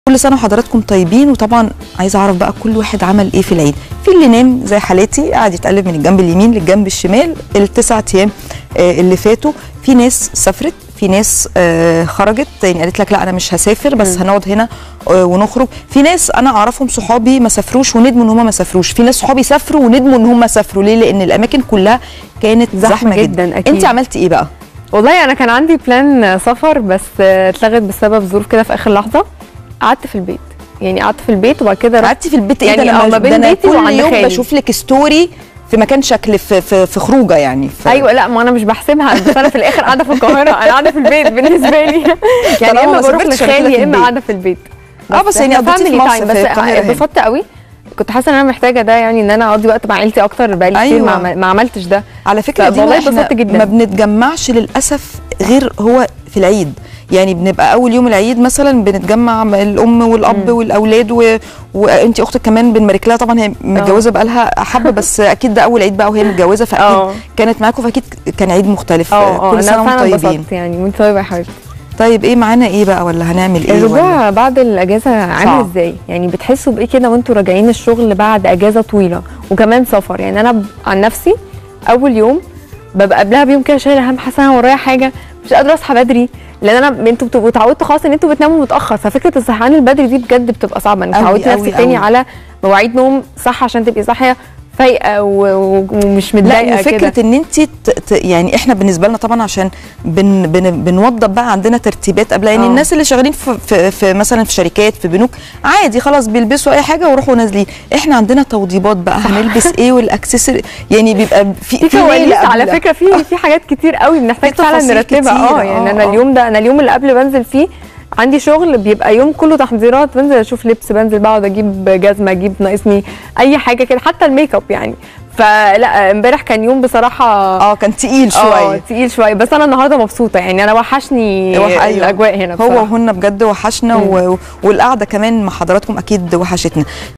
كل سنه وحضراتكم طيبين وطبعا عايزه اعرف بقى كل واحد عمل ايه في العيد في اللي نام زي حالاتي قاعد يتقلب من الجنب اليمين للجنب الشمال التسع ايام آه، اللي فاتوا في ناس سافرت في ناس آه، خرجت يعني قالت لك لا انا مش هسافر بس هنقعد هنا آه، ونخرج في ناس انا اعرفهم صحابي ما سافروش وندموا ان هم ما سافروش في ناس صحابي سافروا وندموا ان هم سافروا ليه لان الاماكن كلها كانت زحمة زحمه, جداً، جدا أكيد. انت عملتي ايه بقى والله انا كان عندي بلان سفر بس آه، اتلغت بسبب ظروف كده في اخر لحظه قعدت في البيت يعني قعدت في البيت وبعد كده رحت قعدتي في البيت ايه يعني ده اه انا ما بين ده أنا بيتي كل وعند يوم خالي. بشوف لك ستوري في مكان شكل في في, في خروجه يعني في ايوه لا ما انا مش بحسبها بس انا في الاخر قاعده في القاهره انا قاعده في البيت بالنسبه لي يعني طالما يا اما ما بروح سافرتش هروح لخالي لك يا اما البيت. قاعده في البيت اه بس يعني إحنا قضيتي في family مصر time، في بس القاهره هنا. اتبسطت قوي كنت حاسه ان انا محتاجه ده يعني ان انا اقضي وقت مع عيلتي اكتر بقالي كتير أيوة. ما, عمل- ما عملتش ده على فكره دي والله بقى احنا اتبسطت جدا. ما بنتجمعش للاسف غير هو في العيد يعني بنبقى اول يوم العيد مثلا بنتجمع مع الام والاب والاولاد و... وانت اختك كمان بنبارك لها طبعا هي متجوزه بقى لها حبه بس اكيد ده اول عيد بقى وهي متجوزه فاكيد اه. كانت معاكم فاكيد كان عيد مختلف اه اه كل انا سنه وانتم فعلا طيبين انبسطت يعني وانت طيبه يا حبيبتي طيب ايه معانا ايه بقى ولا هنعمل ايه ولا الرجوع بعد الاجازه عامل صعب. ازاي يعني بتحسوا بايه كده وانتوا راجعين الشغل بعد اجازه طويله وكمان سفر يعني انا ب- عن نفسي اول يوم ببقى قبلها بيوم كده شايله هم حاسه انا ورايا حاجه مش قادره اصحى بدري لان انا انتوا بتبقوا اتعودتوا خلاص ان انتوا بتناموا متاخر ففكره الصحيان البدري دي بجد بتبقى صعبه انك أوي، تعودتي أوي، نفسك تاني أوي. على مواعيد نوم صح عشان تبقي صاحيه فايقه و- و- ومش لا متضايقه كده وفكره ان انت ت... ت... يعني احنا بالنسبه لنا طبعا عشان بن... بن... بنوضب بقى عندنا ترتيبات قبل يعني اه. الناس اللي شغالين في... في... في مثلا في شركات في بنوك عادي خلاص بيلبسوا اي حاجه ويروحوا نازلين احنا عندنا توضيبات بقى هنلبس ايه والاكسسوار يعني بيبقى في في ليلة كواليس على قبل. فكره في في حاجات كتير قوي بنحتاج في فعلا تفاصيل نرتبها كتير، اه يعني اه، انا اه. اليوم ده انا اليوم اللي قبل بنزل فيه عندي شغل بيبقى يوم كله تحضيرات بنزل اشوف لبس بنزل بقعد اجيب جزمه اجيب ناقصني اي حاجه كده حتى الميك اب يعني فلا امبارح كان يوم بصراحه اه كان تقيل اه شويه تقيل شويه بس انا النهارده مبسوطه يعني انا وحشني وح- أيوة. الاجواء هنا هو بصراحة. وهن بجد وحشنا و... والقعده كمان مع حضراتكم اكيد وحشتنا